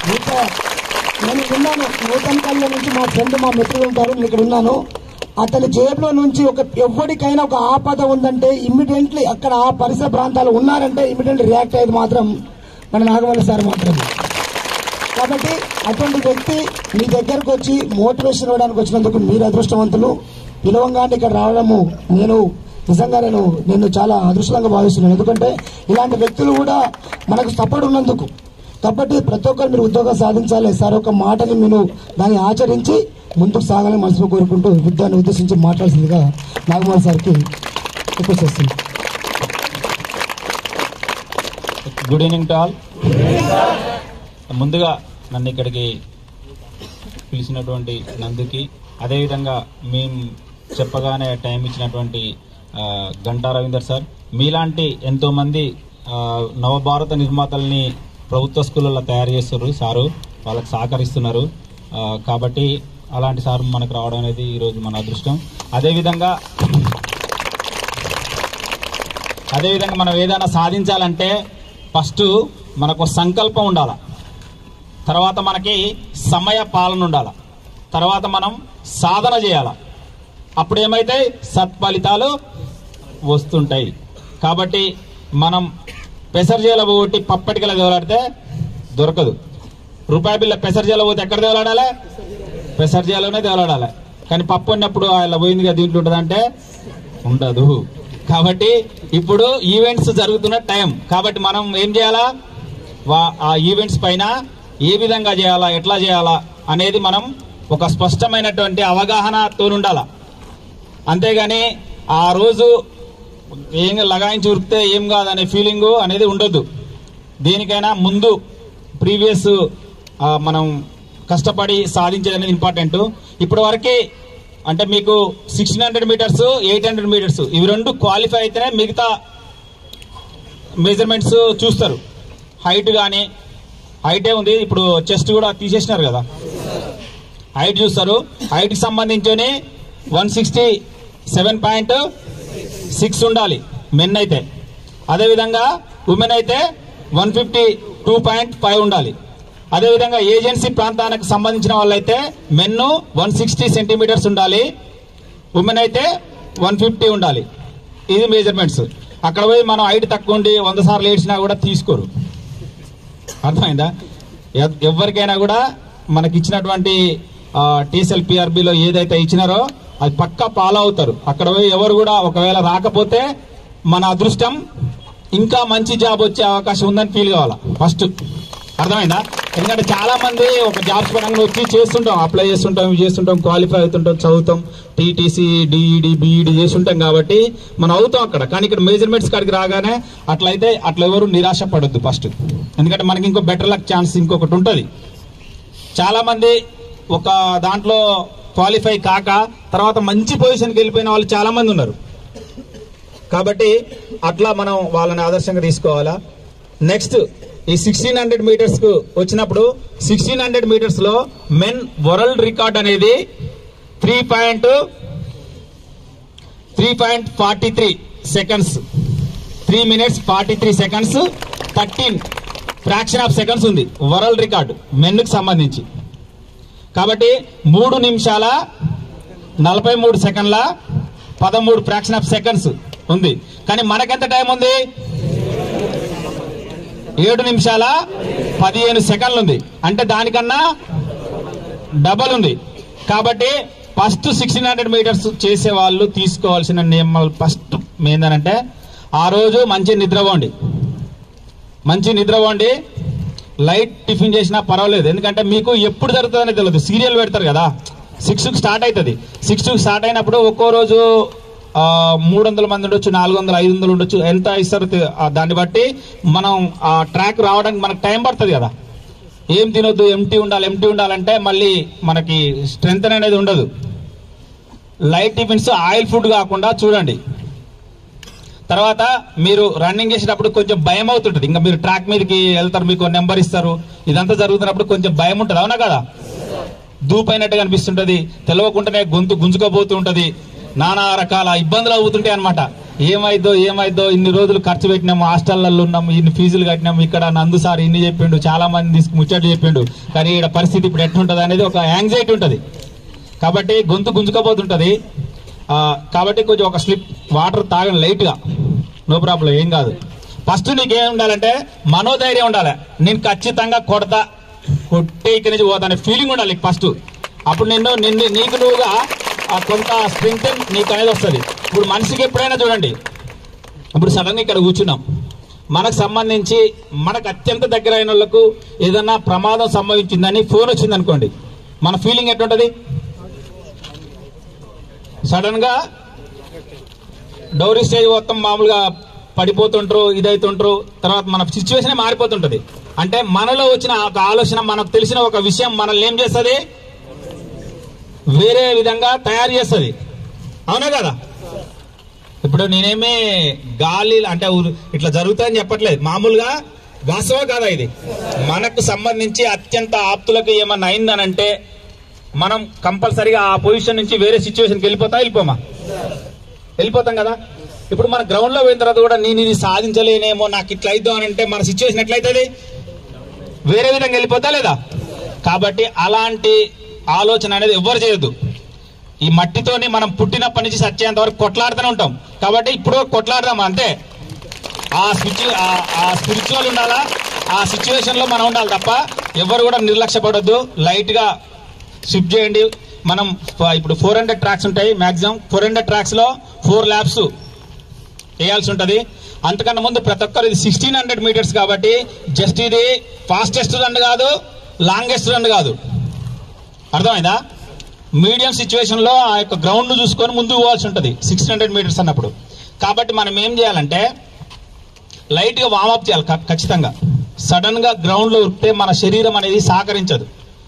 ఇంకా నేను విన్నాను నూతన కళ్ళ నుంచి మా ఫ్రెండ్ మా మిత్రులు ఉంటారు నేను ఇక్కడ ఉన్నాను అతని జేబులో నుంచి ఒక ఎవరికైనా ఒక ఆపద ఉందంటే ఇమ్మీడియట్లీ అక్కడ ఆ పరిసర ప్రాంతాలు ఉన్నారంటే ఇమ్మీడియట్లీ రియాక్ట్ అయ్యేది మాత్రం మన నాగవల్లి సార్ మాత్రమే కాబట్టి అటువంటి వ్యక్తి మీ దగ్గరకు వచ్చి మోటివేషన్ ఇవ్వడానికి వచ్చినందుకు మీరు అదృష్టవంతులు పిలవంగానే ఇక్కడ రావడము నేను నిజంగా నేను నేను చాలా అదృష్టంగా భావిస్తున్నాను ఎందుకంటే ఇలాంటి వ్యక్తులు కూడా మనకు సపోర్ట్ ఉన్నందుకు కాబట్టి ప్రతి ఒక్కరు మీరు ఉద్యోగం సాధించాలి సార్ ఒక మాటని మీరు దాన్ని ఆచరించి ముందుకు సాగాలని మనసులో కోరుకుంటూ యుద్ధాన్ని ఉద్దేశించి మాట్లాడాల్సిందిగా నాగమోహన్ సార్కి రిక్వెస్ట్ చేస్తుంది గుడ్ ఈవినింగ్ టు ఆల్ ముందుగా నన్ను ఇక్కడికి పిలిచినటువంటి నందుకి అదేవిధంగా మేము చెప్పగానే టైం ఇచ్చినటువంటి ఆ, గంటా రవీందర్ సార్ మీలాంటి ఎంతో మంది ఆ, నవభారత నిర్మాతల్ని ప్రభుత్వ స్కూళ్ళల్లో తయారు చేస్తున్నారు సారు వాళ్ళకి సహకరిస్తున్నారు ఆ, కాబట్టి అలాంటి సార్ మనకు రావడం అనేది ఈరోజు మన అదృష్టం అదేవిధంగా అదేవిధంగా మనం ఏదైనా సాధించాలంటే ఫస్ట్ మనకు సంకల్పం ఉండాలి తర్వాత మనకి సమయ పాలన ఉండాలి తర్వాత మనం సాధన చేయాలి అప్పుడు ఏమైతే సత్ఫలితాలు వస్తుంటాయి కాబట్టి మనం పెసర్జీల పోగొట్టి పప్పటికల దేవలాడితే దొరకదు రూపాయి బిల్ల పెసర్జీల పోతే ఎక్కడ దేవలాడాలి పెసర్జీలోనే దేవలాడాలి కానీ పప్పు ఉన్నప్పుడు అలా పోయింది కదా దీంట్లో ఉంటుందంటే ఉండదు కాబట్టి ఇప్పుడు ఈవెంట్స్ జరుగుతున్న టైం కాబట్టి మనం ఏం చేయాలా వా- ఆ ఈవెంట్స్ పైన ఏ విధంగా చేయాలా ఎట్లా చేయాలా అనేది మనం ఒక స్పష్టమైనటువంటి అవగాహనతో ఉండాలా అంతేగాని ఆ రోజు ఏం లగాయించి ఉరికితే ఏం కాదనే ఫీలింగ్ అనేది ఉండొద్దు దేనికైనా ముందు ప్రీవియస్ మనం కష్టపడి సాధించేది అనేది ఇంపార్టెంట్ ఇప్పటి వరకు అంటే మీకు sixteen hundred metres eight hundred metres ఇవి రెండు క్వాలిఫై అయితేనే మిగతా మెజర్మెంట్స్ చూస్తారు హైట్ కానీ హైటే ఉంది ఇప్పుడు చెస్ట్ కూడా తీసేసినారు కదా హైట్ చూస్తారు హైట్కి సంబంధించి one sixty seven point six ఉండాలి మెన్ అయితే అదేవిధంగా ఉమెన్ అయితే one fifty two point five ఉండాలి అదేవిధంగా ఏజెన్సీ ప్రాంతానికి సంబంధించిన వాళ్ళైతే మెన్ వన్ సిక్స్టీ సెంటీమీటర్స్ ఉండాలి ఉమెన్ అయితే వన్ ఫిఫ్టీ ఉండాలి ఇది మెజర్మెంట్స్ అక్కడ పోయి మనం హైట్ తక్కువ ఉండి వంద సార్లు ఏడ్చినా కూడా తీసుకోరు అర్థమైందా ఎవ్- ఎవరికైనా కూడా మనకి ఇచ్చినటువంటి టీఎస్ఎల్ పిఆర్బిలో ఏదైతే ఇచ్చినారో అది పక్కా ఫాలో అవుతారు అక్కడ పోయి ఎవరు కూడా ఒకవేళ రాకపోతే మన అదృష్టం ఇంకా మంచి జాబ్ వచ్చే అవకాశం ఉందని ఫీల్ కావాలా ఫస్ట్ అర్థమైందా ఎందుకంటే చాలా మంది ఒక జాబ్స్ పరంగా వచ్చి చేస్తుంటాం అప్లై చేస్తుంటాం ఇవి చేస్తుంటాం క్వాలిఫై అవుతుంటాం చదువుతాం టీటీసీ డిఈడి బీఈడి చేస్తుంటాం కాబట్టి మనం అవుతాం అక్కడ కానీ ఇక్కడ మెజర్మెంట్స్ కాడికి రాగానే అట్లయితే అట్లా ఎవరు నిరాశ పడొద్దు ఫస్ట్ ఎందుకంటే మనకి ఇంకో బెటర్ లక్ ఛాన్స్ ఇంకొకటి ఉంటుంది చాలా మంది ఒక దాంట్లో క్వాలిఫై కాక తర్వాత మంచి పొజిషన్కి వెళ్ళిపోయిన వాళ్ళు చాలా మంది ఉన్నారు కాబట్టి అట్లా మనం వాళ్ళని ఆదర్శంగా తీసుకోవాలా నెక్స్ట్ ఈ సిక్స్టీన్ హండ్రెడ్ మీటర్స్ కు వచ్చినప్పుడు సిక్స్టీన్ హండ్రెడ్ మీటర్స్ లో మెన్ వరల్డ్ రికార్డ్ అనేది three point three point forty three seconds three minutes forty three seconds thirteen fraction of seconds ఉంది వరల్డ్ రికార్డు మెన్కి సంబంధించి కాబట్టి మూడు నిమిషాల నలభై మూడు సెకండ్ల పదమూడు ఫ్రాక్షన్ ఆఫ్ సెకండ్స్ ఉంది కానీ మనకెంత టైం ఉంది ఏడు నిమిషాల పదిహేను సెకండ్లు ఉంది అంటే దానికన్నా డబల్ ఉంది కాబట్టి ఫస్ట్ సిక్స్టీన్ హండ్రెడ్ మీటర్స్ చేసే వాళ్ళు తీసుకోవాల్సిన నియమాలు ఫస్ట్ ఏంటంటే ఆ రోజు మంచి నిద్రపోండి మంచి నిద్రపోండి లైట్ టిఫిన్ చేసినా పర్వాలేదు ఎందుకంటే మీకు ఎప్పుడు జరుగుతుందని తెలియదు సీరియల్ పెడతారు కదా సిక్స్ స్టార్ట్ అవుతుంది సిక్స్ స్టార్ట్ అయినప్పుడు ఒక్కో రోజు మూడు వందల మంది ఉండొచ్చు నాలుగు వందలు ఐదు వందలు ఉండొచ్చు ఎంత ఇస్తారో తె- ఆ దాన్ని బట్టి మనం ఆ ట్రాక్ రావడానికి మనకు టైం పడుతుంది కదా ఏం తినొద్దు ఎంటీ ఉండాలి ఎంటీ ఉండాలంటే మళ్ళీ మనకి స్ట్రెంగ్త్ అనేది ఉండదు లైట్ టిఫిన్స్ ఆయిల్ ఫుడ్ కాకుండా చూడండి తర్వాత మీరు రన్నింగ్ చేసేటప్పుడు కొంచెం భయం అవుతుంటది ఇంకా మీరు ట్రాక్ మీదకి వెళ్తారు మీకు నెంబర్ ఇస్తారు ఇదంతా జరుగుతున్నప్పుడు కొంచెం భయం ఉంటుంది అవునా కదా దూపైనట్టు కనిపిస్తుంటది తెలియకుండానే గొంతు గుంజుకోబోతూ ఉంటది నానా రకాల ఇబ్బందులు అవుతుంటాయి అనమాట ఏమైద్దో ఏమైద్దో ఇన్ని రోజులు ఖర్చు పెట్టినాము హాస్టళ్లలో ఉన్నాము ఇన్ని ఫీజులు కట్టినాము ఇక్కడ నందు సార్ ఇన్ని చెప్పిండు చాలా మంది తీసుకు ముచ్చట్లు చెప్పిండు కానీ ఇక్కడ పరిస్థితి ఇప్పుడు ఎట్లుంటది అనేది ఒక యాంగ్జైటీ ఉంటది కాబట్టి గొంతు గుంజుకపోతుంటది ఆ, కాబట్టి కొంచెం ఒక స్లిప్ వాటర్ తాగండి లైట్ గా నో ప్రాబ్లం ఏం కాదు ఫస్ట్ నీకేం ఉండాలంటే మనోధైర్యం ఉండాలి నేను ఖచ్చితంగా కొడతా కొట్టే ఇక్కడి నుంచి పోతానే ఫీలింగ్ ఉండాలి ఫస్ట్ అప్పుడు నిన్ను నిన్ను నీకు నువ్వుగా ఆ కొంత స్ట్రెంగ్త్ నీకు అనేది వస్తుంది ఇప్పుడు మనిషికి ఎప్పుడైనా చూడండి ఇప్పుడు సడన్ గా ఇక్కడ కూర్చున్నాం మనకు సంబంధించి మనకు అత్యంత దగ్గర అయిన వాళ్ళకు ఏదన్నా ప్రమాదం సంభవించిందని ఫోన్ వచ్చింది అనుకోండి మన ఫీలింగ్ ఎట్లుంటది సడన్ గా డౌరీ స్టేజ్ మొత్తం మామూలుగా పడిపోతుంటారు ఇదైతుంటారు తర్వాత మన సిచ్యువేషన్ మారిపోతుంటది అంటే మనలో వచ్చిన ఒక ఆలోచన మనకు తెలిసిన ఒక విషయం మనల్ని ఏం చేస్తుంది వేరే విధంగా తయారు చేస్తుంది అవునా కదా ఇప్పుడు నేనేమి గాలి అంటే ఊరు- ఇట్లా జరుగుతుందని చెప్పట్లేదు మామూలుగా వాస్తవం కాదా ఇది మనకు సంబంధించి అత్యంత ఆప్తులకు ఏమన్నా అయిందనంటే మనం కంపల్సరీగా ఆ పొజిషన్ నుంచి వేరే సిచ్యువేషన్కి వెళ్ళిపోతా వెళ్ళిపోమా వెళ్ళిపోతాం కదా ఇప్పుడు మన గ్రౌండ్ లో పోయిన తర్వాత కూడా నేను ఇది సాధించలేనేమో నాకు ఇట్లా అయిద్దాం అని అంటే మన సిచ్యువేషన్ ఎట్లయితుంది వేరే విధంగా వెళ్ళిపోతా లేదా కాబట్టి అలాంటి ఆలోచన అనేది ఎవ్వరు చేయొద్దు ఈ మట్టితోని మనం పుట్టినప్పటి నుంచి సచ్చేంత వరకు కొట్లాడుతూనే ఉంటాం కాబట్టి ఇప్పుడు కొట్లాడదాం అంతే ఆ స్పిరిచు ఆ స్పిరిచువల్ ఉండాలా ఆ సిచ్యువేషన్ లో మనం ఉండాలి తప్ప ఎవరు కూడా నిర్లక్ష్యపడొద్దు లైట్ గా షిఫ్ట్ చేయండి మనం ఫ- ఇప్పుడు ఫోర్ హండ్రెడ్ ట్రాక్స్ ఉంటాయి మాక్సిమం ఫోర్ హండ్రెడ్ ట్రాక్స్ లో ఫోర్ ల్యాబ్స్ వేయాల్సి ఉంటది అంతకన్నా ముందు ప్రతి ఒక్కరు ఇది సిక్స్టీన్ హండ్రెడ్ మీటర్స్ కాబట్టి జస్ట్ ఇది ఫాస్టెస్ట్ రన్ కాదు లాంగెస్ట్ రన్ కాదు అర్థమైందా మీడియం సిచ్యువేషన్ లో ఆ యొక్క గ్రౌండ్ ను చూసుకొని ముందుకు పోవాల్సి ఉంటది సిక్స్ హండ్రెడ్ మీటర్స్ అన్నప్పుడు కాబట్టి మనం ఏం చేయాలంటే లైట్ గా వామప్ చేయాలి ఖ- ఖచ్చితంగా సడన్ గా గ్రౌండ్ లో ఉరికితే మన శరీరం అనేది సహకరించదు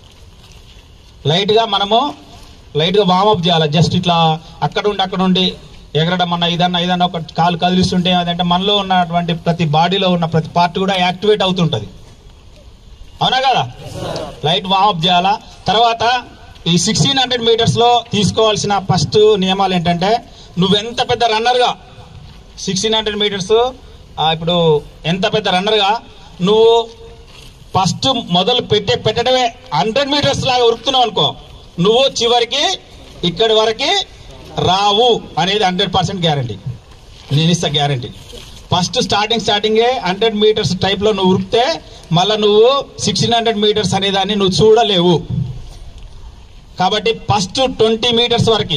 లైట్ గా మనము లైట్ గా వామప్ చేయాలి జస్ట్ ఇట్లా అక్కడ ఉండి అక్కడ ఉండి ఎగరడం అన్న ఇదన్నా ఇదన్నా ఒక కాలు కదిలిస్తుంటే ఏదంటే మనలో ఉన్నటువంటి ప్రతి బాడీలో ఉన్న ప్రతి పార్ట్ కూడా యాక్టివేట్ అవుతుంటది అవునా కదా లైట్ వామప్ చేయాలా తర్వాత ఈ సిక్స్టీన్ హండ్రెడ్ మీటర్స్ లో తీసుకోవాల్సిన ఫస్ట్ నియమాలు ఏంటంటే నువ్వెంత పెద్ద రన్నర్ గా సిక్స్టీన్ హండ్రెడ్ మీటర్స్ ఇప్పుడు ఎంత పెద్ద రన్నర్ గా నువ్వు ఫస్ట్ మొదలు పెట్టే పెట్టడమే హండ్రెడ్ మీటర్స్ లాగా ఉరుకుతున్నావు అనుకో నువ్వు చివరికి ఇక్కడి వరకు రావు అనేది హండ్రెడ్ పర్సెంట్ గ్యారంటీ నేను ఇస్తా గ్యారంటీ ఫస్ట్ స్టార్టింగ్ స్టార్టింగే హండ్రెడ్ మీటర్స్ టైప్ లో నువ్వు ఉరికితే మళ్ళీ నువ్వు సిక్స్టీన్ హండ్రెడ్ మీటర్స్ అనే దాన్ని నువ్వు చూడలేవు కాబట్టి ఫస్ట్ ట్వంటీ మీటర్స్ వరకు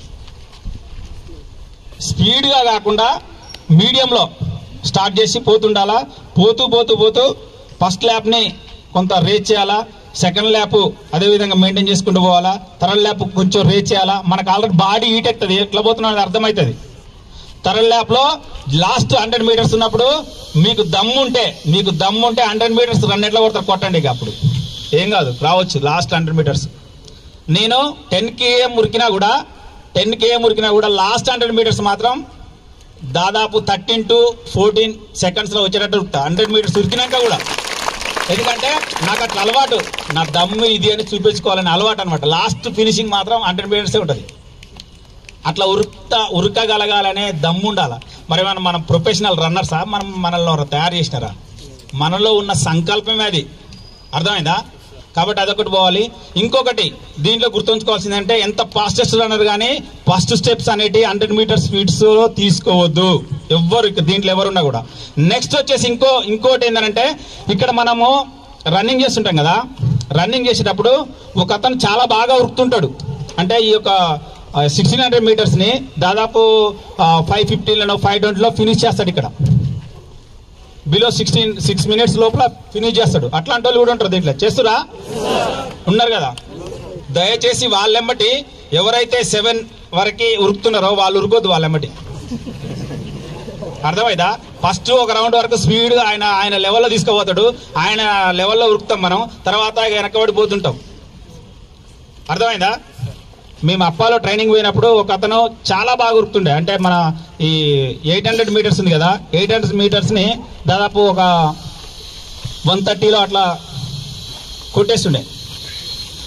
స్పీడ్ గా కాకుండా మీడియంలో స్టార్ట్ చేసి పోతుండాలా పోతూ పోతూ పోతూ ఫస్ట్ ల్యాప్ ని కొంత రేట్ చేయాలా సెకండ్ ల్యాప్ అదే విధంగా మెయింటైన్ చేసుకుంటూ పోవాలా థర్డ్ ల్యాప్ కొంచెం రేట్ చేయాలా మనకు ఆల్రెడీ బాడీ హీట్ ఎక్కుతుంది ఎట్లా పోతున్నా అర్థమవుతుంది థర్డ్ ల్యాప్ లో లాస్ట్ హండ్రెడ్ మీటర్స్ ఉన్నప్పుడు మీకు దమ్ము ఉంటే మీకు దమ్ము ఉంటే హండ్రెడ్ మీటర్స్ రన్ ఎట్లా కొడతారు కొట్టండి ఇక అప్పుడు ఏం కాదు రావచ్చు లాస్ట్ హండ్రెడ్ మీటర్స్ నేను టెన్ కేఎం ఉరికినా కూడా టెన్ కేఎం ఉరికినా కూడా లాస్ట్ హండ్రెడ్ మీటర్స్ మాత్రం దాదాపు థర్టీన్ టు ఫోర్టీన్ సెకండ్స్ లో వచ్చేటట్టు ఉరుకుతా హండ్రెడ్ మీటర్స్ ఉరికినాక కూడా ఎందుకంటే నాకు అట్లా అలవాటు నా దమ్ము ఇది అని చూపించుకోవాలని అలవాటు అనమాట లాస్ట్ ఫినిషింగ్ మాత్రం హండ్రెడ్ మీటర్సే ఉంటుంది అట్లా ఉరుకుతా ఉరకగలగాలనే దమ్ము ఉండాల మరి మనం మనం ప్రొఫెషనల్ రన్నర్సా మనం మనల్ని ఎవరు తయారు చేసినారా మనలో ఉన్న సంకల్పమే అది అర్థమైందా కాబట్టి అదొకటి పోవాలి ఇంకొకటి దీంట్లో గుర్తుంచుకోవాల్సింది అంటే ఎంత ఫాస్టెస్ట్ రన్నర్ కానీ ఫస్ట్ స్టెప్స్ అనేటి హండ్రెడ్ మీటర్ స్పీడ్స్ లో తీసుకోవద్దు ఎవ్వరు ఇక దీంట్లో ఎవరున్నా కూడా నెక్స్ట్ వచ్చేసి ఇంకో ఇంకోటి ఏంటంటే ఇక్కడ మనము రన్నింగ్ చేస్తుంటాం కదా రన్నింగ్ చేసేటప్పుడు ఒక అతను చాలా బాగా ఉరుకుతుంటాడు అంటే ఈ యొక్క సిక్స్టీన్ హండ్రెడ్ మీటర్స్ ని దాదాపు ఫైవ్ ఫిఫ్టీన్లో ఫైవ్ ట్వంటీలో ఫినిష్ చేస్తాడు ఇక్కడ బిలో సిక్స్టీన్ సిక్స్ మినిట్స్ లోపల ఫినిష్ చేస్తాడు అట్లాంటి వాళ్ళు కూడా ఉంటారు దీంట్లో చేస్తురా ఉన్నారు కదా దయచేసి వాళ్ళెమ్మటి ఎవరైతే సెవెన్ వరకు ఉరుకుతున్నారో వాళ్ళు ఉరుకోద్దు వాళ్ళెమ్మటి అర్థమైందా ఫస్ట్ ఒక రౌండ్ వరకు స్పీడ్ గా ఆయన ఆయన లెవెల్లో తీసుకుపోతాడు ఆయన లెవెల్లో ఉరుకుతాం మనం తర్వాత వెనకబడిపోతుంటాం అర్థమైందా మేము అప్పాలో ట్రైనింగ్ పోయినప్పుడు ఒక అతను చాలా బాగా ఉరుకుతుండే అంటే మన ఈ ఎయిట్ హండ్రెడ్ మీటర్స్ ఉంది కదా ఎయిట్ హండ్రెడ్ మీటర్స్ ని దాదాపు ఒక వన్ థర్టీలో అట్లా కొట్టేస్తుండే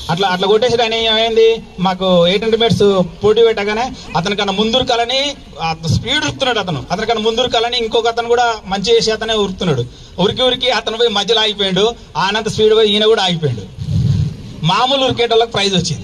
అట్లా అట్లా కొట్టేసి ఆయన ఏమైంది మాకు ఎయిట్ హండ్రెడ్ మీటర్స్ పోటీ పెట్టగానే అతనికన్నా ముందు కాలని స్పీడ్ ఉరుకుతున్నాడు అతను అతనికన్నా ముందు కాలని ఇంకొక అతను కూడా మంచి చేసి అతనే ఉరుకుతున్నాడు ఉరికి ఉరికి అతను పోయి మధ్యలో ఆగిపోయాడు ఆనంత స్పీడ్ పోయి ఈయన కూడా ఆగిపోయాడు మామూలు ఉరికేటోళ్ళకి ప్రైజ్ వచ్చింది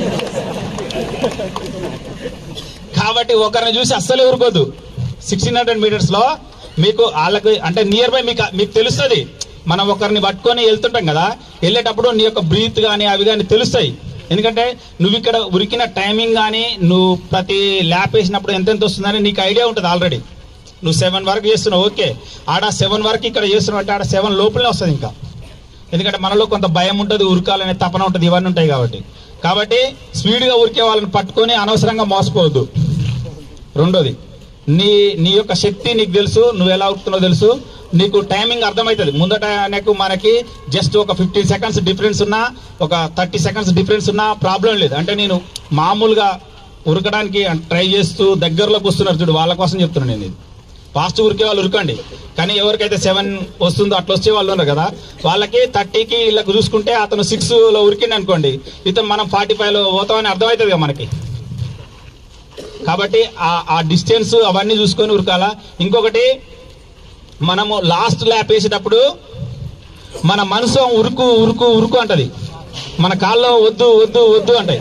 కాబట్టి ఒకరిని చూసి అస్సలు ఊరుకోద్దు సిక్స్టీన్ హండ్రెడ్ మీటర్స్ లో మీకు వాళ్ళకి అంటే నియర్ బై మీకు మీకు తెలుస్తుంది మనం ఒకరిని పట్టుకొని వెళ్తుంటాం కదా వెళ్ళేటప్పుడు నీ యొక్క బ్రీత్ కానీ అవి కానీ తెలుస్తాయి ఎందుకంటే నువ్వు ఇక్కడ ఉరికిన టైమింగ్ కానీ నువ్వు ప్రతి ల్యాప్ వేసినప్పుడు ఎంతెంత వస్తుందని నీకు ఐడియా ఉంటుంది ఆల్రెడీ నువ్వు సెవెన్ వరకు చేస్తున్నావు ఓకే ఆడ సెవెన్ వరకు ఇక్కడ చేస్తున్నావు అంటే ఆడ సెవెన్ లోపలనే వస్తుంది ఇంకా ఎందుకంటే మనలో కొంత భయం ఉంటుంది ఉరకాలనే తపన ఉంటుంది ఇవన్నీ ఉంటాయి కాబట్టి కాబట్టి స్పీడ్గా ఉరికే వాళ్ళని పట్టుకొని అనవసరంగా మోసపోవద్దు రెండోది నీ నీ యొక్క శక్తి నీకు తెలుసు నువ్వు ఎలా ఉరుకుతున్నావు తెలుసు నీకు టైమింగ్ అర్థమవుతుంది ముందట నీకు మనకి జస్ట్ ఒక ఫిఫ్టీన్ సెకండ్స్ డిఫరెన్స్ ఉన్నా ఒక థర్టీ సెకండ్స్ డిఫరెన్స్ ఉన్నా ప్రాబ్లం లేదు అంటే నేను మామూలుగా ఉరకడానికి ట్రై చేస్తూ దగ్గరలోకి వస్తున్నారు చూడు వాళ్ళ కోసం చెప్తున్నాను నేను ఇది ఫాస్ట్ ఉరికే వాళ్ళు ఉరకండి కానీ ఎవరికైతే సెవెన్ వస్తుందో అట్లా వచ్చే వాళ్ళు ఉన్నారు కదా వాళ్ళకి థర్టీకి వీళ్ళకి చూసుకుంటే అతను సిక్స్ లో ఉరికింది అనుకోండి ఇతను మనం ఫార్టీ ఫైవ్ లో పోతామని అర్థమవుతుంది కదా మనకి కాబట్టి ఆ- ఆ డిస్టెన్స్ అవన్నీ చూసుకొని ఉరకాలా ఇంకొకటి మనము లాస్ట్ ల్యాప్ వేసేటప్పుడు మన మనసు ఉరుకు ఉరుకు ఉరుకు అంటది మన కాల్లో వద్దు వద్దు వద్దు అంటాయి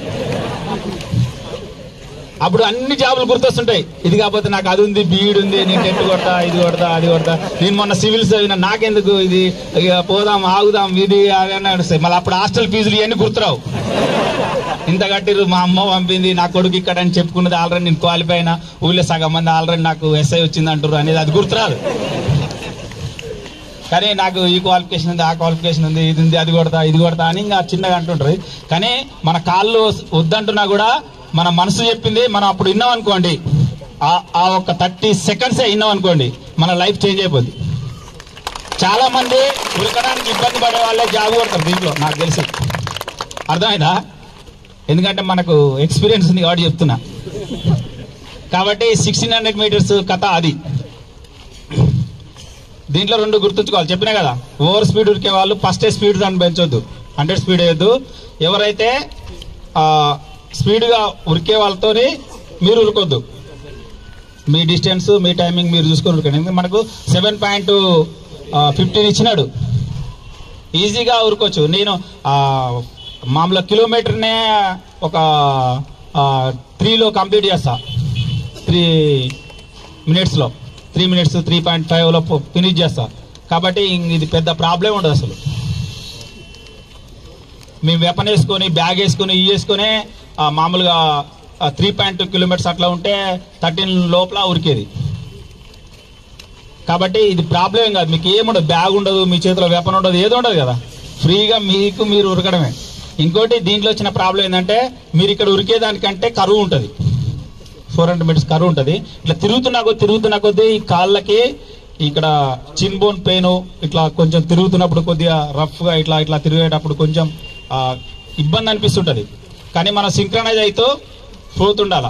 అప్పుడు అన్ని జాబులు గుర్తొస్తుంటాయి ఇది కాకపోతే నాకు అది ఉంది బీడ్ ఉంది నేను టెట్ కొడతా ఇది కొడతా అది కొడతా నేను మొన్న సివిల్స్ చదివిన నాకెందుకు ఇది ఇక పోదాం ఆగుదాం ఇది అది అని నడుస్తాయి మళ్ళీ అప్పుడు హాస్టల్ ఫీజులు ఇవన్నీ గుర్తురావు ఇంత కట్టిరు మా అమ్మ పంపింది నా కొడుకు ఇక్కడ అని చెప్పుకున్నది ఆల్రెడీ నేను క్వాలిఫై అయినా ఊళ్ళో సగం మంది ఆల్రెడీ నాకు ఎస్ఐ వచ్చింది అంటారు అనేది అది గుర్తురాదు కానీ నాకు ఈ క్వాలిఫికేషన్ ఉంది ఆ క్వాలిఫికేషన్ ఉంది ఇది ఉంది అది కొడతా ఇది కొడతా అని ఇంకా చిన్నగా అంటుంటారు కానీ మన కాళ్ళు వద్దంటున్నా కూడా మన మనసు చెప్పింది మనం అప్పుడు విన్నాం అనుకోండి ఆ- ఆ ఒక థర్టీ సెకండ్సే విన్నాం అనుకోండి మన లైఫ్ చేంజ్ అయిపోద్ది చాలా మంది ఉరకడానికి ఇబ్బంది పడే వాళ్ళే జాబ్ కొడతారు దీంట్లో నాకు తెలిసి అర్థమైందా ఎందుకంటే మనకు ఎక్స్పీరియన్స్ ఉంది కాబట్టి చెప్తున్నా కాబట్టి సిక్స్టీన్ హండ్రెడ్ మీటర్స్ కథ అది దీంట్లో రెండు గుర్తుంచుకోవాలి చెప్పినా కదా ఓవర్ స్పీడ్ ఉరికే వాళ్ళు ఫస్ట్ స్పీడ్ దాన్ని పెంచొద్దు హండ్రెడ్ స్పీడ్ వేయద్దు ఎవరైతే ఆ, స్పీడ్గా ఉరికే వాళ్ళతోని మీరు ఉరకొద్దు మీ డిస్టెన్స్ మీ టైమింగ్ మీరు చూసుకొని ఉరకండి ఎందుకంటే మనకు సెవెన్ పాయింట్ ఫిఫ్టీన్ ఇచ్చినాడు ఈజీగా ఉరకొచ్చు నేను ఆ, మామూలుగా కిలోమీటర్నే ఒక త్రీలో కంప్లీట్ చేస్తా త్రీ మినిట్స్లో త్రీ మినిట్స్ త్రీ పాయింట్ ఫైవ్లో ఫినిష్ చేస్తా కాబట్టి ఇంక ఇది పెద్ద ప్రాబ్లం ఉండదు అసలు మేము వెపన్ వేసుకొని బ్యాగ్ వేసుకొని ఇవి వేసుకొని ఆ, మామూలుగా త్రీ పాయింట్ టూ కిలోమీటర్స్ అట్లా ఉంటే థర్టీన్ లోపల ఉరికేది కాబట్టి ఇది ప్రాబ్లం ఏం కాదు మీకు ఏముండదు బ్యాగ్ ఉండదు మీ చేతిలో వెపన్ ఉండదు ఏది ఉండదు కదా ఫ్రీగా మీకు మీరు ఉరకడమే ఇంకోటి దీంట్లో వచ్చిన ప్రాబ్లం ఏంటంటే మీరు ఇక్కడ ఉరికేదానికంటే కరువు ఉంటుంది ఫోర్ హండ్రెడ్ మీటర్స్ కరువు ఉంటుంది ఇట్లా తిరుగుతున్నా కొద్దీ తిరుగుతున్నా కొద్దీ ఈ కాళ్ళకి ఇక్కడ చిన్ బోన్ పెయిన్ ఇట్లా కొంచెం తిరుగుతున్నప్పుడు కొద్దిగా రఫ్గా ఇట్లా ఇట్లా తిరిగేటప్పుడు కొంచెం ఆ, ఇబ్బంది అనిపిస్తుంటది కానీ మనం సింక్రనైజ్ అవుతూ పోతుండాల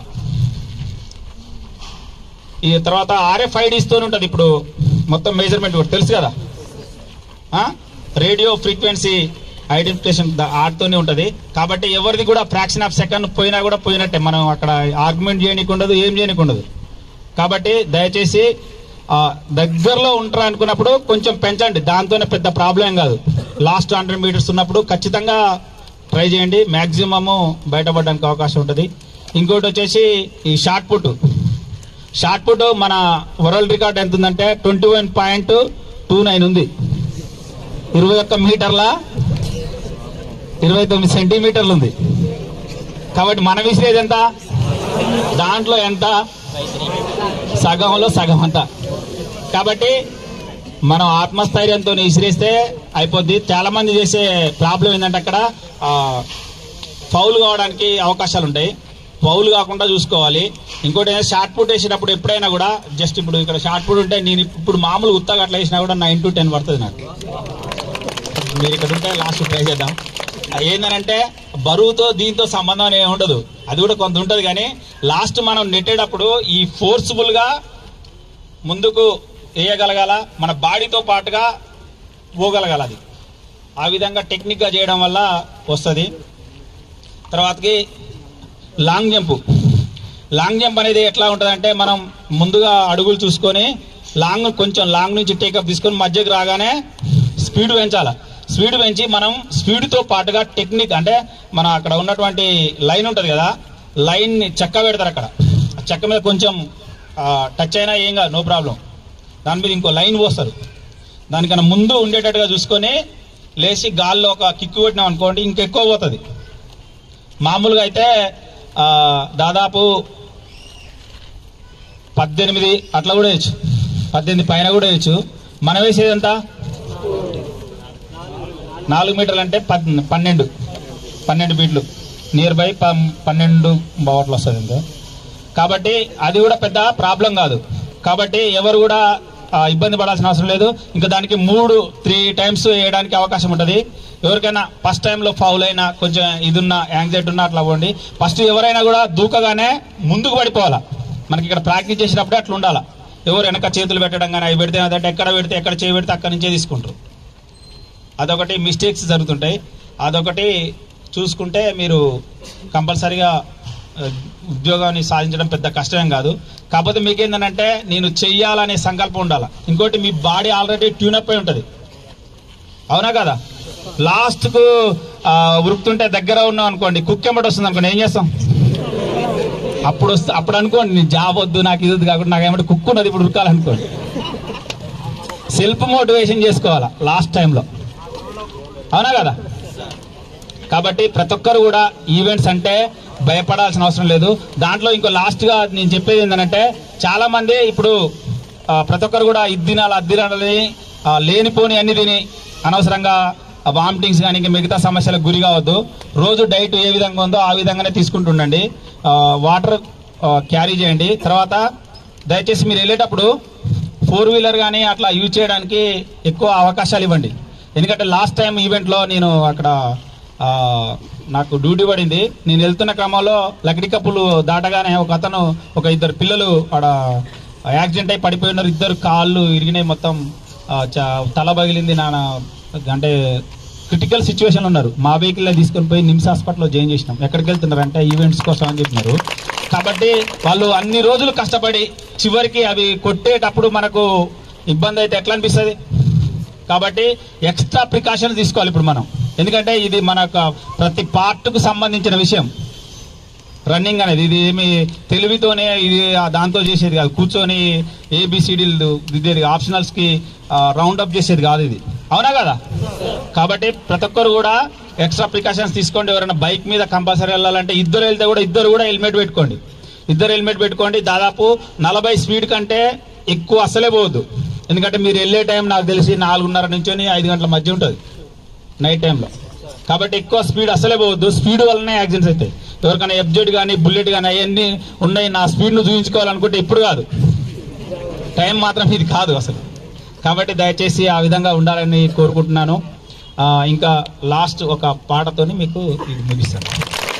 ఈ తర్వాత ఆర్ఎఫ్ఐడిస్ తో ఉంటుంది ఇప్పుడు మొత్తం మెజర్మెంట్ కూడా తెలుసు కదా రేడియో ఫ్రీక్వెన్సీ ఐడెంటిఫికేషన్ ఆడుతూనే ఉంటది కాబట్టి ఎవరిది కూడా ఫ్రాక్షన్ ఆఫ్ సెకండ్ పోయినా కూడా పోయినట్టే మనం అక్కడ ఆర్గ్యుమెంట్ చేయనీకి ఉండదు ఏం చేయనీకి ఉండదు కాబట్టి దయచేసి ఆ, దగ్గరలో ఉంటారు అనుకున్నప్పుడు కొంచెం పెంచండి దాంతోనే పెద్ద ప్రాబ్లం కాదు లాస్ట్ హండ్రెడ్ మీటర్స్ ఉన్నప్పుడు ఖచ్చితంగా ట్రై చేయండి మ్యాక్సిమము బయటపడడానికి అవకాశం ఉంటుంది ఇంకోటి వచ్చేసి ఈ షార్ట్ పుట్ షార్ట్ పుట్ మన వరల్డ్ రికార్డ్ ఎంత ఉందంటే twenty one point two nine ఉంది ఇరవై ఒక్క మీటర్ల ఇరవై తొమ్మిది సెంటీమీటర్లు ఉంది కాబట్టి మన విసిరేది ఎంత దాంట్లో ఎంత సగంలో సగం అంత కాబట్టి మనం ఆత్మస్థైర్యంతో విసిరేస్తే అయిపోద్ది చాలా మంది చేసే ప్రాబ్లం ఏంటంటే అక్కడ ఫౌల్ కావడానికి అవకాశాలు ఉంటాయి ఫౌల్ కాకుండా చూసుకోవాలి ఇంకోటి ఏంటంటే షార్ట్ పుట్ వేసేటప్పుడు ఎప్పుడైనా కూడా జస్ట్ ఇప్పుడు ఇక్కడ షార్ట్ పుట్ ఉంటే నేను ఇప్పుడు మామూలు ఉత్తగా అట్లా వేసినా కూడా నైన్ టు టెన్ పడుతుంది నాకు మీరు ఇక్కడ ఉంటే లాస్ట్ ట్రై చేద్దాం ఏంటంటే బరువుతో దీంతో సంబంధం ఏమి ఉండదు అది కూడా కొంత ఉంటది కానీ లాస్ట్ మనం నెట్టేటప్పుడు ఈ ఫోర్స్ఫుల్ గా ముందుకు వేయగలగాల మన బాడీతో పాటుగా పోగలగాల అది ఆ విధంగా టెక్నిక్ గా చేయడం వల్ల వస్తుంది తర్వాతకి లాంగ్ జంప్ లాంగ్ జంప్ అనేది ఎట్లా ఉంటుందంటే మనం ముందుగా అడుగులు చూసుకొని లాంగ్ కొంచెం లాంగ్ నుంచి టేకప్ తీసుకొని మధ్యకి రాగానే స్పీడ్ పెంచాలి స్పీడ్ పెంచి మనం స్పీడ్తో పాటుగా టెక్నిక్ అంటే మన అక్కడ ఉన్నటువంటి లైన్ ఉంటుంది కదా లైన్ చెక్క పెడతారు అక్కడ ఆ చెక్క మీద కొంచెం టచ్ అయినా ఏం కాదు నో ప్రాబ్లం దాని మీద ఇంకో లైన్ పోస్తారు దానికన్నా ముందు ఉండేటట్టుగా చూసుకొని లేచి గాల్లో ఒక కిక్కు కొట్టినాం అనుకోండి ఇంకెక్కువ పోతుంది మామూలుగా అయితే ఆ, దాదాపు పద్దెనిమిది అట్లా కూడా వేయచ్చు పద్దెనిమిది పైన కూడా వేయచ్చు మనం వేసేది ఎంత నాలుగు మీటర్లు అంటే పద్ పన్నెండు పన్నెండు ఫీట్లు నియర్ బై ప- పన్నెండు బావట్లు వస్తుంది అంతే కాబట్టి అది కూడా పెద్ద ప్రాబ్లం కాదు కాబట్టి ఎవరు కూడా ఆ, ఇబ్బంది పడాల్సిన అవసరం లేదు ఇంకా దానికి మూడు త్రీ టైమ్స్ వేయడానికి అవకాశం ఉంటుంది ఎవరికైనా ఫస్ట్ టైంలో ఫౌల్ అయినా కొంచెం ఇదున్న యాంగ్జైటీ ఉన్నా అట్లా పోండి ఫస్ట్ ఎవరైనా కూడా దూకగానే ముందుకు పడిపోవాలా మనకి ఇక్కడ ప్రాక్టీస్ చేసినప్పుడే అట్లా ఉండాలా ఎవరు వెనక చేతులు పెట్టడం కానీ అవి పెడితే అదంటే ఎక్కడ పెడితే ఎక్కడ చేయి పెడితే అక్కడి నుంచే తీసుకుంటారు అదొకటి మిస్టేక్స్ జరుగుతుంటాయి అదొకటి చూసుకుంటే మీరు కంపల్సరీగా ఆ, ఉద్యోగాన్ని సాధించడం పెద్ద కష్టమేం కాదు కాకపోతే మీకేంటంటే నేను చెయ్యాలనే సంకల్పం ఉండాలి ఇంకోటి మీ బాడీ ఆల్రెడీ ట్యూనప్ అయి ఉంటుంది అవునా కదా లాస్ట్కు ఉరుకుతుంటే దగ్గర ఉన్నాం అనుకోండి కుక్కెంబడి వస్తుంది అనుకోండి ఏం చేస్తాం అప్పుడు వస్తే అప్పుడు అనుకోండి నేను జాబ్ వద్దు నాకు ఇది వద్దు కాకుండా నాకు ఏమంటే కుక్కు ఉన్నది ఇప్పుడు ఉరకాలనుకోండి సెల్ఫ్ మోటివేషన్ చేసుకోవాలా లాస్ట్ టైంలో అవునా కదా కాబట్టి ప్రతి ఒక్కరు కూడా ఈవెంట్స్ అంటే భయపడాల్సిన అవసరం లేదు దాంట్లో ఇంకో లాస్ట్ గా నేను చెప్పేది ఏంటంటే చాలా మంది ఇప్పుడు ఆ, ప్రతి ఒక్కరు కూడా ఇది తినాలి అది తినాలని ఆ, లేనిపోని అన్ని తిని అనవసరంగా వామిటింగ్స్ కానీ ఇంకా మిగతా సమస్యలకు గురి కావద్దు రోజు డైట్ ఏ విధంగా ఉందో ఆ విధంగానే తీసుకుంటుండండి ఆ, వాటర్ ఆ, క్యారీ చేయండి తర్వాత దయచేసి మీరు వెళ్ళేటప్పుడు ఫోర్ వీలర్ కానీ అట్లా యూజ్ చేయడానికి ఎక్కువ అవకాశాలు ఇవ్వండి ఎందుకంటే లాస్ట్ టైం ఈవెంట్లో నేను అక్కడ ఆ, నాకు డ్యూటీ పడింది నేను వెళ్తున్న క్రమంలో లకడి కప్పులు దాటగానే ఒక అతను ఒక ఇద్దరు పిల్లలు ఆడ యాక్సిడెంట్ అయి పడిపోయి ఉన్నారు ఇద్దరు కాళ్ళు ఇరిగినాయి మొత్తం ఆ, చ- తల పగిలింది నాన్న అంటే క్రిటికల్ సిచ్యువేషన్ ఉన్నారు మా వెహికల్ తీసుకొని పోయి నిమ్స్ హాస్పిటల్లో జాయిన్ చేసినాం ఎక్కడికి వెళ్తున్నారు అంటే ఈవెంట్స్ కోసం అని చెప్పినారు కాబట్టి వాళ్ళు అన్ని రోజులు కష్టపడి చివరికి అవి కొట్టేటప్పుడు మనకు ఇబ్బంది అయితే ఎట్లా అనిపిస్తుంది కాబట్టి ఎక్స్ట్రా ప్రికాషన్ తీసుకోవాలి ఇప్పుడు మనం ఎందుకంటే ఇది మన యొక్క ప్రతి పార్ట్కు సంబంధించిన విషయం రన్నింగ్ అనేది ఇది ఏమి తెలివితోనే ఇది ఆ దాంతో చేసేది కాదు కూర్చొని ఏబిసిడీలు దిద్దేది ఆప్షనల్స్ కి రౌండ్ అప్ చేసేది కాదు ఇది అవునా కదా కాబట్టి ప్రతి ఒక్కరు కూడా ఎక్స్ట్రా ప్రికాషన్స్ తీసుకోండి ఎవరైనా బైక్ మీద కంపల్సరీ వెళ్ళాలంటే ఇద్దరు వెళ్తే కూడా ఇద్దరు కూడా హెల్మెట్ పెట్టుకోండి ఇద్దరు హెల్మెట్ పెట్టుకోండి దాదాపు నలభై స్పీడ్ కంటే ఎక్కువ అసలే పోవద్దు ఎందుకంటే మీరు వెళ్ళే టైం నాకు తెలిసి నాలుగున్నర నుంచి ఐదు గంటల మధ్య ఉంటుంది నైట్ టైంలో కాబట్టి ఎక్కువ స్పీడ్ అసలే పోవద్దు స్పీడ్ వల్లనే యాక్సిడెంట్స్ అవుతాయి ఎవరికైనా ఎఫ్జెడ్ కానీ బుల్లెట్ కానీ అవన్నీ ఉన్నాయి నా స్పీడ్ను చూపించుకోవాలనుకుంటే ఇప్పుడు కాదు టైం మాత్రం ఇది కాదు అసలు కాబట్టి దయచేసి ఆ విధంగా ఉండాలని కోరుకుంటున్నాను ఆ, ఇంకా లాస్ట్ ఒక పాటతోని మీకు ఇది ముగిస్తాను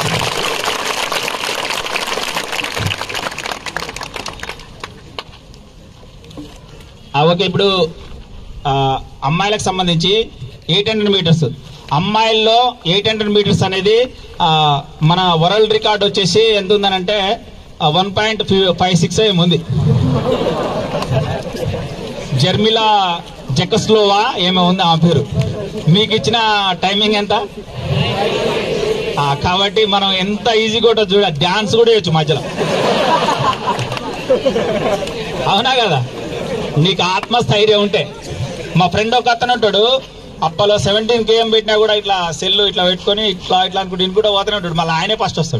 ఆ, ఓకే ఇప్పుడు ఆ, అమ్మాయిలకు సంబంధించి ఎయిట్ హండ్రెడ్ మీటర్స్ అమ్మాయిల్లో ఎయిట్ హండ్రెడ్ మీటర్స్ అనేది ఆ, మన వరల్డ్ రికార్డ్ వచ్చేసి ఎంత ఉందనంటే వన్ పాయింట్ ఫైవ్ సిక్స్ ఏముంది జర్మిలా జెకస్లోవా ఏమో ఉంది ఆ పేరు మీకు ఇచ్చిన టైమింగ్ ఎంత ఆ, కాబట్టి మనం ఎంత ఈజీ కూడా చూడ డాన్స్ కూడా వేయచ్చు మధ్యలో అవునా కదా నీకు ఆత్మస్థైర్యం ఉంటే మా ఫ్రెండ్ ఒక అతను ఉంటాడు అప్పలో సెవెంటీన్ కేఎం పెట్టినా కూడా ఇట్లా సెల్ ఇట్లా పెట్టుకొని ఇట్లా ఇట్లా అనుకుంటే ఈయన కూడా పోతూనే ఉంటాడు మళ్ళీ ఆయనే ఫస్ట్ వస్తాడు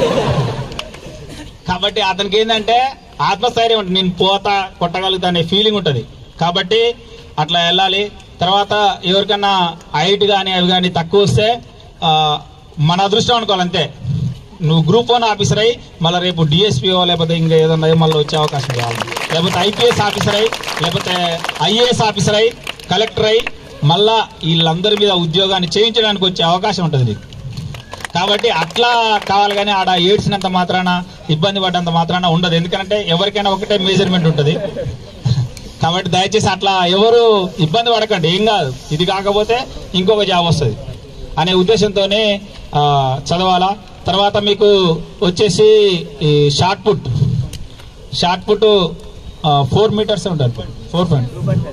కాబట్టి అతనికి ఏంటంటే ఆత్మస్థైర్యం ఉంటుంది నేను పోతా కొట్టగలుగుతా అనే ఫీలింగ్ ఉంటుంది కాబట్టి అట్లా వెళ్ళాలి తర్వాత ఎవరికన్నా హైట్ కానీ అవి కానీ తక్కువ వస్తే ఆ, మన అదృష్టం అనుకోవాలి అంతే నువ్వు గ్రూప్ వన్ ఆఫీసర్ అయ్యి మళ్ళీ రేపు డిఎస్పీఓ లేకపోతే ఇంకా ఏదన్నా మళ్ళీ వచ్చే అవకాశం కావాలి లేకపోతే ఐపీఎస్ ఆఫీసర్ అయ్యి లేకపోతే ఐఏఎస్ ఆఫీసర్ అయ్యి కలెక్టర్ అయ్యి మళ్ళా వీళ్ళందరి మీద ఉద్యోగాన్ని చేయించడానికి వచ్చే అవకాశం ఉంటుంది నీకు కాబట్టి అట్లా కావాలి కానీ ఆడ ఏడ్చినంత మాత్రాన ఇబ్బంది పడ్డంత మాత్రాన ఉండదు ఎందుకంటే ఎవరికైనా ఒకటే మెజర్మెంట్ ఉంటుంది కాబట్టి దయచేసి అట్లా ఎవరు ఇబ్బంది పడకండి ఏం కాదు ఇది కాకపోతే ఇంకొక జాబ్ వస్తుంది అనే ఉద్దేశంతోనే ఆ, చదవాలా తర్వాత మీకు వచ్చేసి ఈ shot put shot put four metres ఉంటుంది four point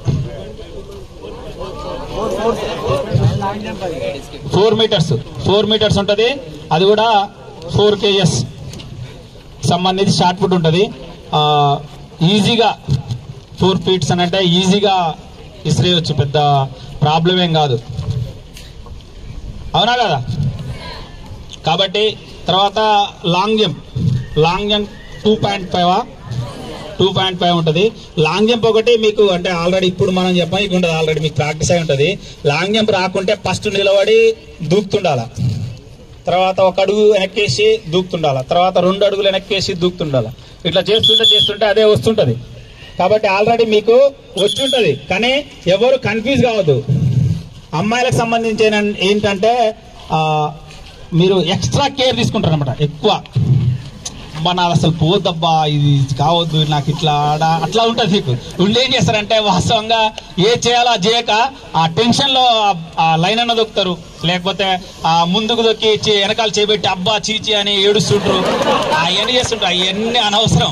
four metres four metres ఉంటుంది అది కూడా ఫోర్ కేజెస్ సంబంధించి షార్ట్ పుట్ ఉంటుంది ఆ, ఈజీగా ఫోర్ ఫీట్స్ అని అంటే ఈజీగా ఇసిరేయచ్చు పెద్ద ప్రాబ్లం ఏం కాదు అవునా కదా కాబట్టి తర్వాత long jump long jump two point five two point five ఉంటుంది లాంగ్ జంప్ ఒకటి మీకు అంటే ఆల్రెడీ ఇప్పుడు మనం చెప్పడానికి ఉంటుంది ఆల్రెడీ మీకు ప్రాక్టీస్ అయి ఉంటుంది లాంగ్ జంప్ రాకుంటే ఫస్ట్ నిలబడి దూకుతుండాల తర్వాత ఒక అడుగు వెనక్కేసి దూకుతుండాల తర్వాత రెండు అడుగులు వెనక్కేసి దూకుతుండాల ఇట్లా చేస్తుంటే చేస్తుంటే అదే వస్తుంటది కాబట్టి ఆల్రెడీ మీకు వచ్చి ఉంటది కానీ ఎవరు కన్ఫ్యూజ్ కావద్దు అమ్మాయిలకు సంబంధించి ఏంటంటే ఆ, మీరు ఎక్స్ట్రా కేర్ తీసుకుంటారు అనమాట ఎక్కువ అబ్బా నాది అసలు పోద్దబ్బా ఇది కావద్దు నాకు ఇట్లా ఆడ- అట్లా ఉంటుంది మీకు ఉండి ఏం చేస్తారంటే వాస్తవంగా ఏ చేయాలో అది చేయక ఆ టెన్షన్ లో ఆ- ఆ లైన్ అన్న దొక్కుతారు లేకపోతే ఆ ముందుకు దొక్కి చే- వెనకాల చేపెట్టి అబ్బా చీచి అని ఏడుస్తుంటారు అవన్నీ చేస్తుంటారు అవన్నీ అనవసరం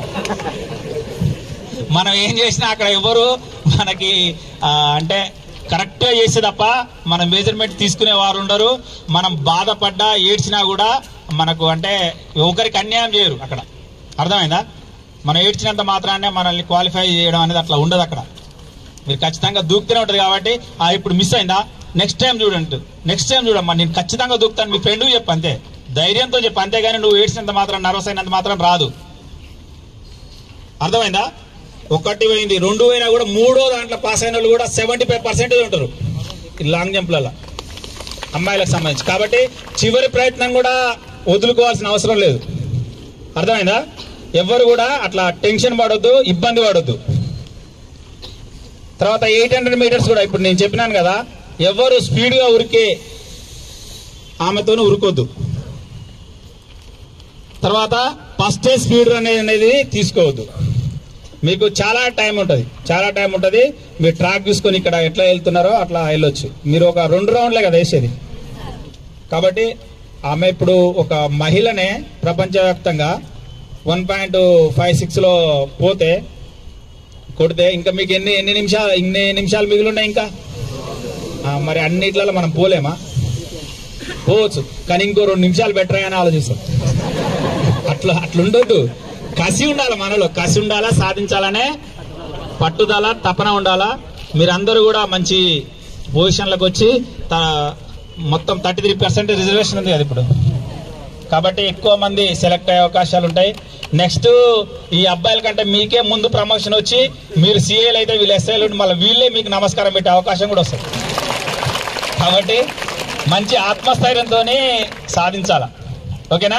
మనం ఏం చేసినా అక్కడ ఎవరు మనకి ఆ, అంటే కరెక్ట్ గా చేసే తప్ప మన మెజర్మెంట్ తీసుకునే వారు ఉండరు మనం బాధపడ్డా ఏడ్చినా కూడా మనకు అంటే ఒకరికి అన్యాయం చేయరు అక్కడ అర్థమైందా మనం ఏడ్చినంత మాత్రానే మనల్ని క్వాలిఫై చేయడం అనేది అట్లా ఉండదు అక్కడ మీరు ఖచ్చితంగా దూకుతూనే ఉంటుంది కాబట్టి ఆ ఇప్పుడు మిస్ అయిందా నెక్స్ట్ టైం చూడండి నెక్స్ట్ టైం చూడమ్మా నేను ఖచ్చితంగా దూకుతాను మీ ఫ్రెండ్ చెప్పు అంతే ధైర్యంతో చెప్పు అంతేగాని నువ్వు ఏడ్చినంత మాత్రం నర్వస్ అయినంత మాత్రం రాదు అర్థమైందా ఒకటి పోయింది రెండు పోయినా కూడా మూడో దాంట్లో పాస్ అయిన వాళ్ళు కూడా సెవెంటీ ఫైవ్ పర్సెంటేజ్ ఉంటారు ఈ లాంగ్ జంప్లలో అమ్మాయిలకు సంబంధించి కాబట్టి చివరి ప్రయత్నం కూడా వదులుకోవాల్సిన అవసరం లేదు అర్థమైందా ఎవ్వరు కూడా అట్లా టెన్షన్ పడొద్దు ఇబ్బంది పడొద్దు తర్వాత ఎయిట్ హండ్రెడ్ మీటర్స్ కూడా ఇప్పుడు నేను చెప్పినాను కదా ఎవరు స్పీడ్గా ఉరికే ఆమెతోనే ఉరుకోద్దు తర్వాత ఫస్ట్ స్పీడ్ అనేది అనేది తీసుకోవద్దు మీకు చాలా టైం ఉంటుంది చాలా టైం ఉంటుంది మీరు ట్రాక్ చూసుకొని ఇక్కడ ఎట్లా వెళ్తున్నారో అట్లా వెళ్ళొచ్చు మీరు ఒక రెండు రౌండ్లే కదా వేసేది కాబట్టి ఆమె ఇప్పుడు ఒక మహిళనే ప్రపంచవ్యాప్తంగా వన్ పాయింట్ ఫైవ్ సిక్స్లో పోతే కొడితే ఇంకా మీకు ఎన్ని ఎన్ని నిమిషాలు ఎన్ని నిమిషాలు మిగిలి ఉన్నాయి ఇంకా ఆ, మరి అన్నిట్లలో మనం పోలేమా పోవచ్చు కానీ ఇంకో రెండు నిమిషాలు బెటర్ అని ఆలోచిస్తాం అట్లా అట్లుండొద్దు కసి ఉండాలి మనలో కసి ఉండాలా సాధించాలనే పట్టుదల తపన ఉండాలా మీరందరూ కూడా మంచి పొజిషన్లకు వచ్చి త- మొత్తం థర్టీ త్రీ పర్సెంట్ రిజర్వేషన్ ఉంది కదా ఇప్పుడు కాబట్టి ఎక్కువ మంది సెలెక్ట్ అయ్యే అవకాశాలు ఉంటాయి నెక్స్ట్ ఈ అబ్బాయిల కంటే మీకే ముందు ప్రమోషన్ వచ్చి మీరు సీఏలు అయితే వీళ్ళు ఎస్ఐలు మళ్ళీ వీళ్ళే మీకు నమస్కారం పెట్టే అవకాశం కూడా వస్తుంది కాబట్టి మంచి ఆత్మస్థైర్యంతోనే సాధించాల ఓకేనా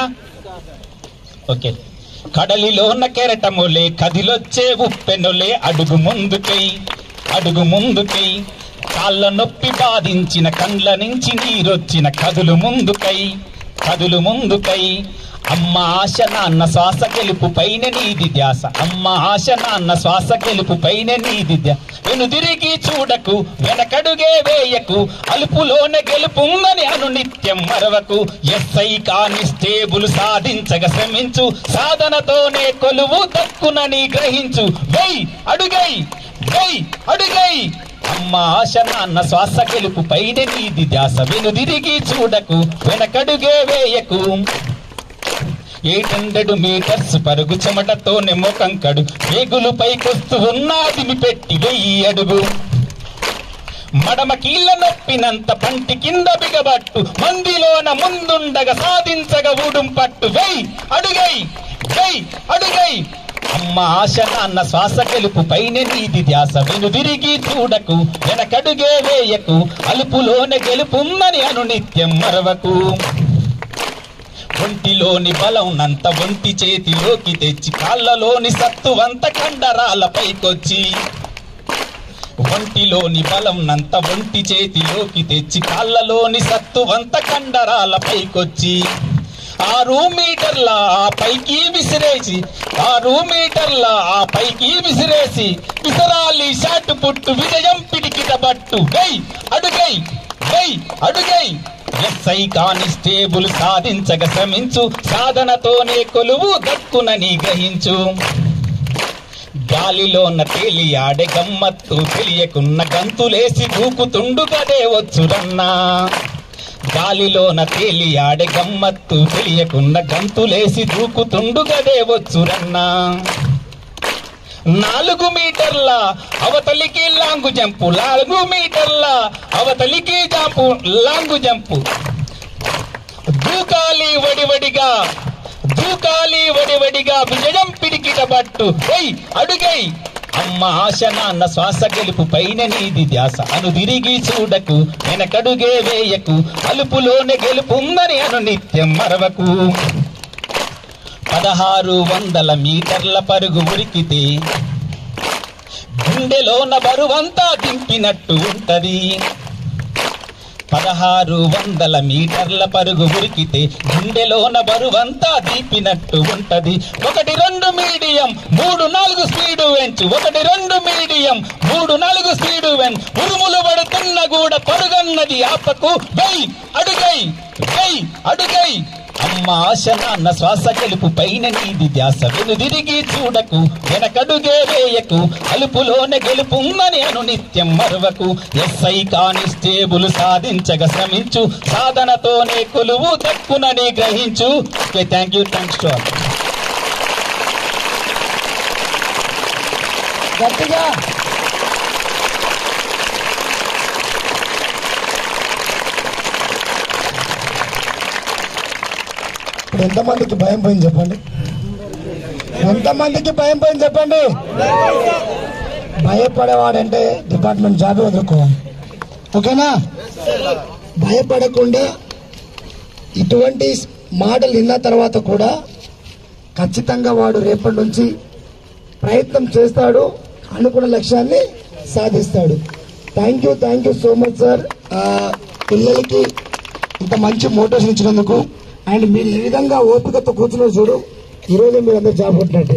ఓకే కడలిలోన కెరటములే కదిలొచ్చే ఉప్పెనులే అడుగు ముందుకై అడుగు ముందుకై కాళ్ళ నొప్పి బాధించిన కండ్ల నుంచి నీరొచ్చిన కదులు ముందుకై కదులు ముందుకై అమ్మ ఆశ నాన్న శ్వాస గెలుపు పైన నీది ధ్యాస అమ్మ ఆశ నాన్న శ్వాస గెలుపు పైన నీది ధ్యాస వెనుదిరిగి చూడకు వెనకడుగే వేయకు అలుపులోన గెలుపుందని అను నిత్యం మరవకు ఎస్ఐ కానిస్టేబుల్ సాధించగ శ్రమించు సాధనతోనే కొలువు దక్కునని గ్రహించు వెయ్ అడుగై వెయ్ అడుగై అమ్మ ఆశ నాన్న శ్వాస గెలుపు పైన నీది ధ్యాస వెనుదిరిగి చూడకు వెనకడుగే వేయకు ఎయిట్ హండ్రెడ్ మీటర్స్ పరుగు చెమటతోనే ముఖం కడు వేగులు పైకొస్తూ ఉన్నాదిని పెట్టి వెయ్యి అడుగు మడమ కీళ్ళ నొప్పినంత పంటి కింద బిగబట్టు మందిలోన ముందుండగా సాధించగ ఊడుం పట్టు వెయ్ అడుగై వెయ్ అడుగై అమ్మ ఆశ నాన్న శ్వాస గెలుపు పైన నీది ధ్యాస వెనుదిరిగి చూడకు వెనకడుగే వేయకు అలుపులోనే గెలుపుందని అను నిత్యం మరవకు ఒంటిలోని బలం నంత ఒంటి చేతిలోకి తెచ్చి కాళ్ళలోని సత్తువంత కండరాల పైకొచ్చి ఒంటిలోని బలం నంత ఒంటి చేతిలోకి తెచ్చి కాళ్ళలోని సత్తువంత కండరాల పైకొచ్చి ఆరు మీటర్ల ఆ పైకి విసిరేసి ఆరు మీటర్ల ఆ పైకి విసిరేసి విసరాలి షాట్ పుట్టు విజయం పిడికిట బట్టు గై అడుగై గై అడుగై ఎస్ఐ కానిస్టేబుల్ సాధించగ శ్రమించు సాధనతోనే కొలువు దక్కునని గ్రహించు గాలిలోన తేలియాడే గమ్మత్తు తెలియకున్న గంతులేసి దూకుతుండు కదే వచ్చురన్నా గాలిలోన తేలియాడే గమ్మత్తు తెలియకున్న గంతులేసి దూకుతుండు గదే వచ్చురన్నా నాలుగు మీటర్ల అవతలికి లాంగు జంపు నాలుగు మీటర్ల అవతలికి జంపు లాంగు జంపు దూకాలి వడివడిగా దూకాలి వడివడిగా విజయం పిడికిట పట్టు ఎయ్ అడుగై అమ్మ ఆశ నాన్న శ్వాస గెలుపు పైన నీది ధ్యాస అను తిరిగి చూడకు వెనకడుగే వేయకు అలుపులోనే గెలుపుందని అను నిత్యం మరవకు పదహారు వందల మీటర్ల పరుగు ఉరికితే గుండెలోన బరువంతా దింపినట్టు ఉంటది పదహారు వందల మీటర్ల పరుగు ఉరికితే గుండెలోన బరువంతా దీపినట్టు ఉంటది ఒకటి రెండు మీడియం మూడు నాలుగు స్పీడు వెంచు ఒకటి రెండు మీడియం మూడు నాలుగు స్పీడు వెన్ ఉరుములు పడుతున్న కూడా పరుగన్నది ఆపకు వై అడుగై వై అడుగై అమ్మ ఆశ నాన్న శ్వాస గెలుపు పైన నీది ధ్యాస వెనుదిరిగి చూడకు వెనకడుగే వేయకు అలుపులోనే గెలుపుందని అను నిత్యం మరువకు ఎస్ఐ కానిస్టేబుల్ సాధించగ శ్రమించు సాధనతోనే కొలువు దక్కునని గ్రహించు okay thank you thanks to all గట్టిగా ఇప్పుడు ఎంతమందికి భయం పోయింది చెప్పండి ఎంతమందికి భయం పోయింది చెప్పండి భయపడేవాడంటే డిపార్ట్మెంట్ జాబ్ వదులుకోవాలి ఓకేనా భయపడకుండా ఇటువంటి మాటలు విన్న తర్వాత కూడా ఖచ్చితంగా వాడు రేపటి నుంచి ప్రయత్నం చేస్తాడు అనుకున్న లక్ష్యాన్ని సాధిస్తాడు thank you thank you so much sir పిల్లలకి ఇంత మంచి మోటివేషన్ ఇచ్చినందుకు అండ్ మీరు ఈ విధంగా ఓపికతో కూర్చున్నారు చూడు ఈరోజు మీరు అందరు జాబ్ కొట్టినట్టే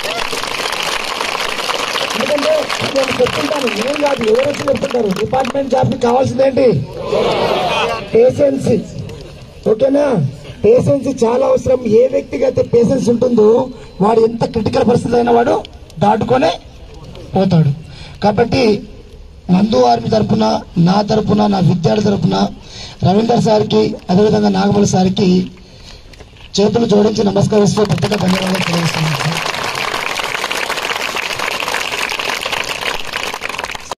ఎందుకంటే నేను చెప్తుంటాను నేను కాదు ఎవరు వచ్చి చెప్తుంటారు డిపార్ట్మెంట్ జాబ్కి కావాల్సిందేంటి పేషెన్సీ ఓకేనా పేషెన్స్ చాలా అవసరం ఏ వ్యక్తికి అయితే పేషెన్స్ ఉంటుందో వాడు ఎంత క్రిటికల్ పరిస్థితి అయినా వాడు దాటుకొనే పోతాడు కాబట్టి నందు ఆర్మీ తరపున నా తరపున నా విద్యార్థి తరపున రవీందర్ సార్కి అదేవిధంగా నాగమల్ సార్కి చేతులు జోడించి నమస్కరిస్తూ పెద్దగా ధన్యవాదాలు తెలియజేస్తున్నాను